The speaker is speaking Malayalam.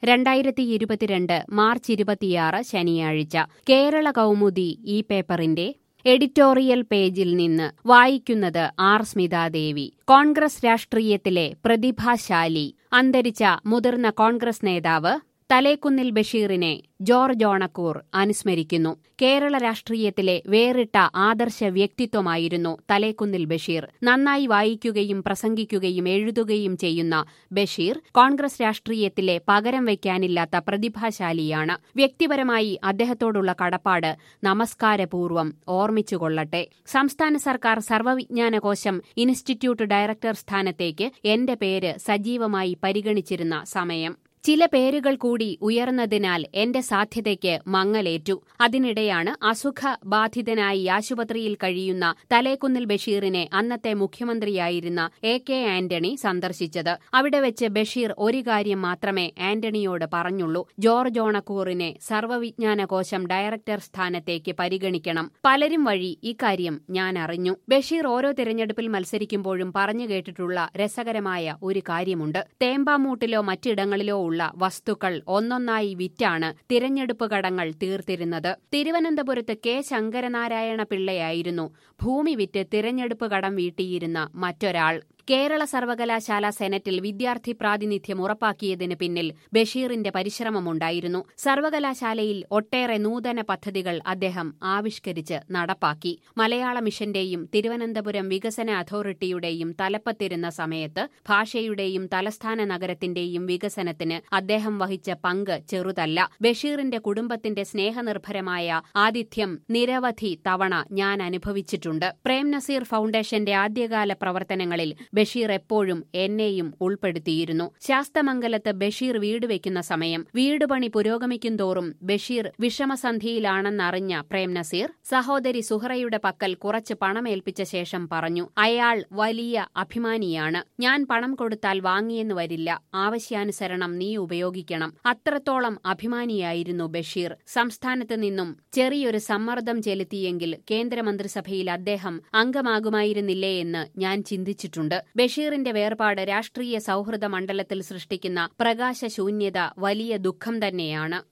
രണ്ടായിരത്തി ഇരുപത്തിരണ്ട് മാർച്ച് ഇരുപത്തിയാറ് ശനിയാഴ്ച കേരള കൗമുദി ഈ പേപ്പറിന്റെ എഡിറ്റോറിയൽ പേജിൽ നിന്ന് വായിക്കുന്നത് ആർ സ്മിതാദേവി കോൺഗ്രസ് രാഷ്ട്രീയത്തിലെ പ്രതിഭാശാലി അന്തരിച്ച മുതിർന്ന കോൺഗ്രസ് നേതാവ് തലേക്കുന്നിൽ ബഷീറിനെ ജോർജ് ഓണക്കൂർ അനുസ്മരിക്കുന്നു കേരള രാഷ്ട്രീയത്തിലെ വേറിട്ട ആദർശ വ്യക്തിത്വമായിരുന്നു തലേക്കുന്നിൽ ബഷീർ നന്നായി വായിക്കുകയും പ്രസംഗിക്കുകയും എഴുതുകയും ചെയ്യുന്ന ബഷീർ കോൺഗ്രസ് രാഷ്ട്രീയത്തിലെ പകരം വയ്ക്കാനില്ലാത്ത പ്രതിഭാശാലിയാണ് വ്യക്തിപരമായി അദ്ദേഹത്തോടുള്ള കടപ്പാട് നമസ്കാരപൂർവ്വം ഓർമ്മിച്ചുകൊള്ളട്ടെ സംസ്ഥാന സർക്കാർ സർവവിജ്ഞാനകോശം ഇൻസ്റ്റിറ്റ്യൂട്ട് ഡയറക്ടർ സ്ഥാനത്തേക്ക് എന്റെ പേര് സജീവമായി പരിഗണിച്ചിരുന്ന സമയം ചില പേരുകൾ കൂടി ഉയർന്നതിനാൽ എന്റെ സാധ്യതയ്ക്ക് മങ്ങലേറ്റു അതിനിടെയാണ് അസുഖബാധിതനായി ആശുപത്രിയിൽ കഴിയുന്ന തലേക്കുന്നിൽ ബഷീറിനെ അന്നത്തെ മുഖ്യമന്ത്രിയായിരുന്ന എ കെ ആന്റണി സന്ദർശിച്ചത് അവിടെ വെച്ച് ബഷീർ ഒരു കാര്യം മാത്രമേ ആന്റണിയോട് പറഞ്ഞുള്ളൂ ജോർജ് ഓണക്കൂറിനെ സർവവിജ്ഞാനകോശം ഡയറക്ടർ സ്ഥാനത്തേക്ക് പരിഗണിക്കണം പലരും വഴി ഇക്കാര്യം ഞാൻ അറിഞ്ഞു ബഷീർ ഓരോ തിരഞ്ഞെടുപ്പിൽ മത്സരിക്കുമ്പോഴും പറഞ്ഞു കേട്ടിട്ടുള്ള രസകരമായ ഒരു കാര്യമുണ്ട് തേമ്പാമൂട്ടിലോ മറ്റിടങ്ങളിലോ ഉള്ള വസ്തുക്കൾ ഒന്നൊന്നായി വിറ്റാണ് തിരഞ്ഞെടുപ്പ് കടങ്ങൾ തീർത്തിരുന്നത് തിരുവനന്തപുരത്ത് കെ ശങ്കരനാരായണ പിള്ളയായിരുന്നു ഭൂമി വിറ്റ് തിരഞ്ഞെടുപ്പ് കടം വീട്ടിയിരുന്ന മറ്റൊരാൾ കേരള സർവകലാശാല സെനറ്റിൽ വിദ്യാർത്ഥി പ്രാതിനിധ്യം ഉറപ്പാക്കിയതിന് പിന്നിൽ ബഷീറിന്റെ പരിശ്രമമുണ്ടായിരുന്നു സർവകലാശാലയിൽ ഒട്ടേറെ നൂതന പദ്ധതികൾ അദ്ദേഹം ആവിഷ്കരിച്ച് നടപ്പാക്കി മലയാള മിഷന്റെയും തിരുവനന്തപുരം വികസന അതോറിറ്റിയുടെയും തലപ്പത്തിരുന്ന സമയത്ത് ഭാഷയുടെയും തലസ്ഥാന നഗരത്തിന്റെയും വികസനത്തിന് അദ്ദേഹം വഹിച്ച പങ്ക് ചെറുതല്ല ബഷീറിന്റെ കുടുംബത്തിന്റെ സ്നേഹനിർഭരമായ ആതിഥ്യം നിരവധി തവണ ഞാൻ അനുഭവിച്ചിട്ടുണ്ട് പ്രേം നസീർ ഫൗണ്ടേഷന്റെ ആദ്യകാല പ്രവർത്തനങ്ങളിൽ ബഷീർ എപ്പോഴും എന്നെയും ഉൾപ്പെടുത്തിയിരുന്നു ശാസ്തമംഗലത്ത് ബഷീർ വീട് വെക്കുന്ന സമയം വീട് പണി പുരോഗമിക്കും തോറും ബഷീർ വിഷമസന്ധിയിലാണെന്നറിഞ്ഞ പ്രേം നസീർ സഹോദരി സുഹറയുടെ പക്കൽ കുറച്ച് പണമേൽപ്പിച്ച ശേഷം പറഞ്ഞു അയാൾ വലിയ അഭിമാനിയാണ് ഞാൻ പണം കൊടുത്താൽ വാങ്ങിയെന്ന് വരില്ല ആവശ്യാനുസരണം നീ ഉപയോഗിക്കണം അത്രത്തോളം അഭിമാനിയായിരുന്നു ബഷീർ സംസ്ഥാനത്ത് നിന്നും ചെറിയൊരു സമ്മർദ്ദം ചെലുത്തിയെങ്കിൽ കേന്ദ്രമന്ത്രിസഭയിൽ അദ്ദേഹം അംഗമാകുമായിരുന്നില്ലേ എന്ന് ഞാൻ ചിന്തിച്ചിട്ടുണ്ട് ബഷീറിന്റെ വേർപാട് രാഷ്ട്രീയ സൗഹൃദ മണ്ഡലത്തിൽ സൃഷ്ടിക്കുന്ന പ്രകാശശൂന്യത വലിയ ദുഃഖം തന്നെയാണ്